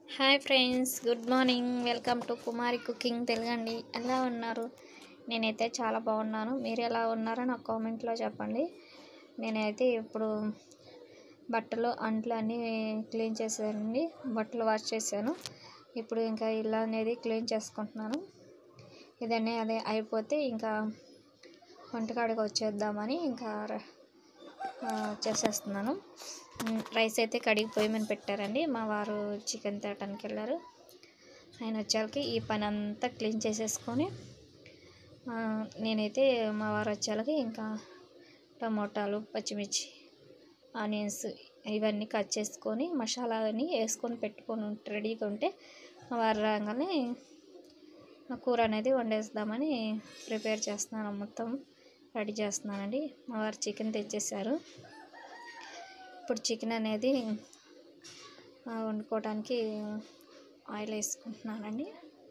hi friends good morning welcome to Kumari cooking తెలుగండి ఎలా ఉన్నారు నేనైతే చాలా బాగున్నాను మీరు ఎలా ఉన్నారో నాకు కామెంట్లో చెప్పండి నేనైతే ఇప్పుడు బట్టలు అంట్లు అన్నీ క్లీన్ చేశానండి బట్టలు వాష్ చేశాను ఇప్పుడు ఇంకా ఇల్లు అనేది క్లీన్ చేసుకుంటున్నాను ఇదన్నీ అదే అయిపోతే ఇంకా వంటకాడికి వచ్చేద్దామని ఇంకా ర- ఆ, చేసేస్తున్నాను ఉమ్, రైస్ అయితే కడిగి పొయ్యి మీద పెట్టారండి మా వారు చికెన్ తేటానికి వెళ్ళారు ఆయన వచ్చేళ్ళకి ఈ పని అంతా క్లీన్ చేసేసుకొని ఆ, నేనైతే మా వారు వచ్చేళ్ళకి ఇంకా టమోటాలు పచ్చిమిర్చి ఆనియన్స్ ఇవన్నీ కట్ చేసుకొని మసాలా అవన్నీ వేసుకొని పెట్టుకొని ఉంటే రెడీగా ఉంటే మా వారు రాగానే ఆ కూర అనేది వండేద్దామని ప్రిపేర్ చేస్తున్నాను మొత్తం రెడీ చేస్తున్నానండి మా వారు చికెన్ తెచ్చేసారు ఇప్పుడు చికెన్ అనేది ఆ, వండుకోవడానికి ఆయిల్ వేసుకుంటున్నానండి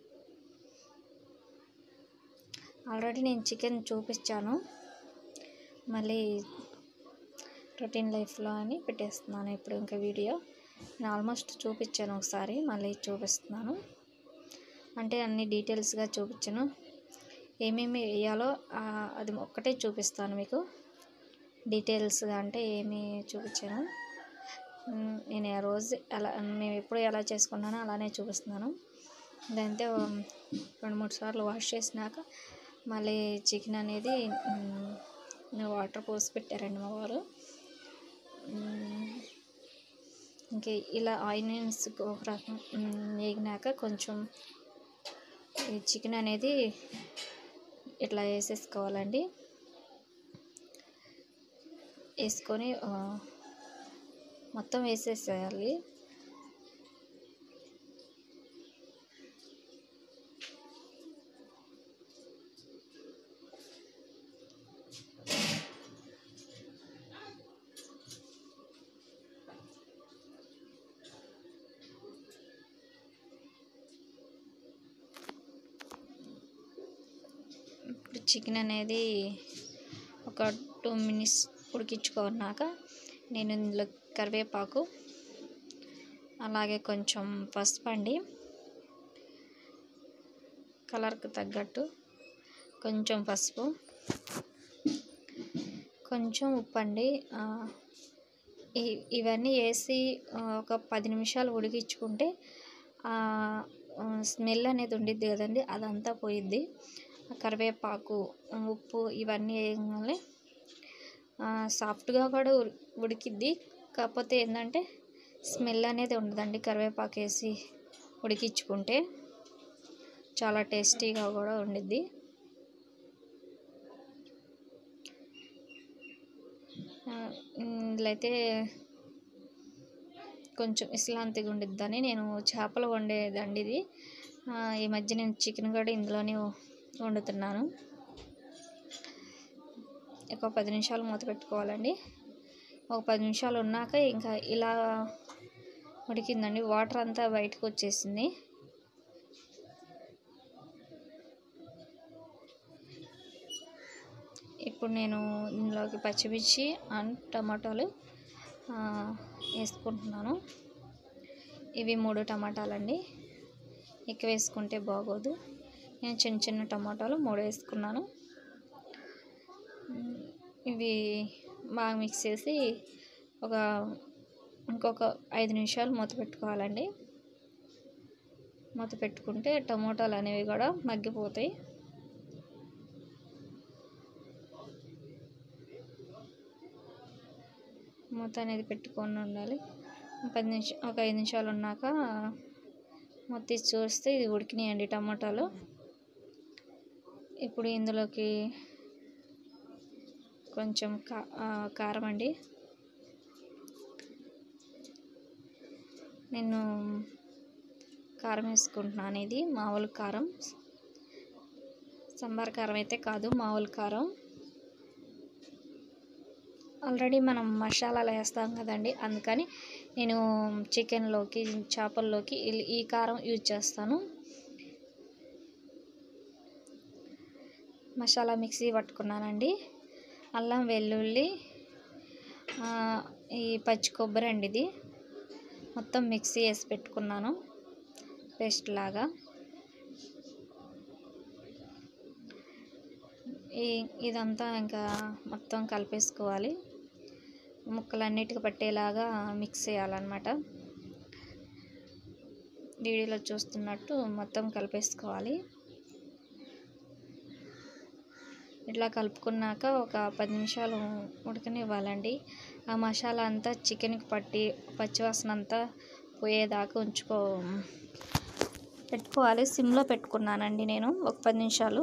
ఆల్రెడీ నేను చికెన్ చూపించాను మళ్ళీ రొటీన్ లైఫ్లో అని పెట్టేస్తున్నాను ఇప్పుడు ఇంకా వీడియో నేను ఆల్మోస్ట్ చూపించాను ఒకసారి మళ్ళీ చూపిస్తున్నాను అంటే అన్ని డీటెయిల్స్గా చూపించాను ఏమేమి వేయాలో ఆ, అది ఒక్కటే చూపిస్తాను మీకు డీటెయిల్స్గా అంటే ఏమి చూపించాను మ్, నేను ఆ రోజు ఎలా మేము ఎప్పుడు ఎలా చేసుకున్నానో అలానే చూపిస్తున్నాను ఇదంతే ఉమ్, రెండు మూడు సార్లు వాష్ చేసినాక మళ్ళీ చికెన్ అనేది మ్, వాటర్ పోసి పెట్టారండి మా వారు మ్, ఇంకే ఇలా ఆనియన్స్ ఒక రకం మ్, వేగినాక కొంచెం ఈ చికెన్ అనేది ఇట్లా వేసేసుకోవాలండి వేసుకొని ఆ, మొత్తం వేసేసేయాలి ఇప్పుడు చికెన్ అనేది ఒక టూ మినిట్స్ ఉడికించుకున్నాక నేను ఇందులో కరివేపాకు అలాగే కొంచెం పసుపు అండి కలర్కి తగ్గట్టు కొంచెం పసుపు కొంచెం ఉప్పు అండి ఆ, ఈ- ఇవన్నీ వేసి ఆ, ఒక పది నిమిషాలు ఉడికించుకుంటే స్మెల్ అనేది ఉండిద్ది కదండి అదంతా పోయిద్ది కరివేపాకు ఉప్పు ఇవన్నీ వేయగానే సాఫ్ట్గా కూడా ఉడి- ఉడికిద్ది కాకపోతే ఏంటంటే స్మెల్ అనేది ఉండదండి కరివేపాకు వేసి ఉడికించుకుంటే చాలా టేస్టీగా కూడా ఉండిద్ది ఆ, ఇందులో అయితే కొంచెం ఇస్లాంతిగా ఉండిద్దని నేను చేపలు వండేదండి ఇది ఆ, ఈ మధ్య నేను చికెన్ కూడా ఇందులోనే వండుతున్నాను ఒక పది నిమిషాలు మూత పెట్టుకోవాలండి ఒక పది నిమిషాలు ఉన్నాక ఇంకా ఇలా ఉడికిందండి వాటర్ అంతా బయటకు వచ్చేసింది ఇప్పుడు నేను ఇందులోకి పచ్చిమిర్చి అండ్ టమాటాలు ఆ, వేసుకుంటున్నాను ఇవి మూడు టమాటాలండి ఎక్కువ వేసుకుంటే బాగోదు నేను చిన్న చిన్న టమాటాలు మూడు వేసుకున్నాను మ్, ఇవి బాగా మిక్స్ చేసి ఒక ఇంకొక ఐదు నిమిషాలు మూత పెట్టుకోవాలండి మూత పెట్టుకుంటే టమోటాలు అనేవి కూడా మగ్గిపోతాయి మూత అనేది పెట్టుకొని ఉండాలి పది నిమిషం ఒక ఐదు నిమిషాలు ఉన్నాక మూత తీసి చూస్తే ఇది ఉడికినాయండి టమాటాలు ఇప్పుడు ఇందులోకి కొంచెం కా ఆ, కారం అండి నేను కారం వేసుకుంటున్నాను ఇది మామూలు కారం సాంబార్ కారం అయితే కాదు మామూలు కారం ఆల్రెడీ మనం మసాలాలు వేస్తాం కదండి అందుకని నేను చికెన్లోకి చేపల్లోకి ఇల్- ఈ కారం యూజ్ చేస్తాను మసాలా మిక్సీ పట్టుకున్నానండి అల్లం వెల్లుల్లి ఆ, ఈ పచ్చి కొబ్బరి అండి ఇది మొత్తం మిక్సీ వేసి పెట్టుకున్నాను పేస్ట్ లాగా ఈ ఇదంతా ఇంకా మొత్తం కలిపేసుకోవాలి ముక్కలన్నిటికి పట్టేలాగా మిక్స్ చేయాలన్నమాట వీడియోలో చూస్తున్నట్టు మొత్తం కలిపేసుకోవాలి ఇట్లా కలుపుకున్నాక ఒక పది నిమిషాలు ఉడకనివ్వాలండి ఆ మసాలా అంతా చికెన్కి పట్టి పచ్చివాసన అంతా పోయేదాకా ఉంచుకో పెట్టుకోవాలి సిమ్లో పెట్టుకున్నానండి నేను ఒక పది నిమిషాలు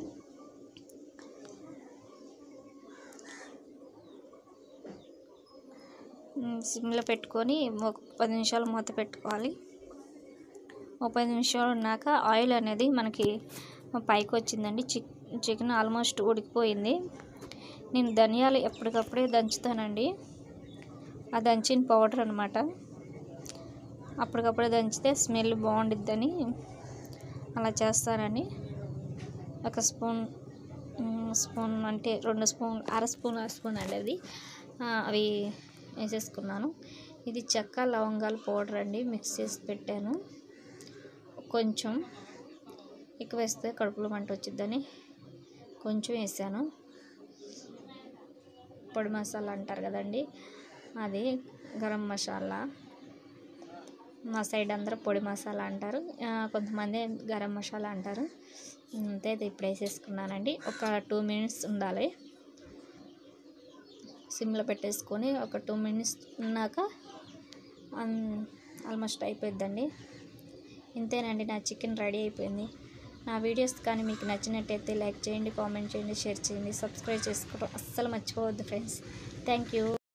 సిమ్లో పెట్టుకొని ఒక పది నిమిషాలు మూత పెట్టుకోవాలి ఒక పది నిమిషాలు ఉన్నాక ఆయిల్ అనేది మనకి పైకి వచ్చిందండి చిక్ చికెన్ ఆల్మోస్ట్ ఉడికిపోయింది నేను ధనియాలు ఎప్పటికప్పుడే దంచుతానండి ఆ దంచిన పౌడర్ అనమాట అప్పటికప్పుడే దంచితే స్మెల్ బాగుండిద్దని అలా చేస్తానండి ఒక స్పూన్ స్పూన్ అంటే రెండు స్పూన్ అర స్పూన్ అర స్పూన్ అండి అది అవి వేసేసుకున్నాను ఇది చెక్క లవంగాల పౌడర్ అండి మిక్స్ చేసి పెట్టాను కొంచెం ఎక్కువ వేస్తే కడుపులో మంట వచ్చిద్దని కొంచెం వేసాను పొడి మసాలా అంటారు కదండి అది గరం మసాలా మా సైడ్ అందరూ పొడి మసాలా అంటారు కొంతమంది గరం మసాలా అంటారు అంతే ఇప్పుడు వేసేసుకున్నానండి ఒక టూ మినిట్స్ ఉండాలి సిమ్లో పెట్టేసుకొని ఒక టూ మినిట్స్ ఉన్నాక ఆల్మోస్ట్ అయిపోద్దండి ఇంతేనండి నా చికెన్ రెడీ అయిపోయింది నా వీడియోస్ కానీ మీకు నచ్చినట్టయితే లైక్ చేయండి కామెంట్ చేయండి షేర్ చేయండి సబ్స్క్రైబ్ చేసుకోవడం అస్సలు మర్చిపోవద్దు ఫ్రెండ్స్ థ్యాంక్ యూ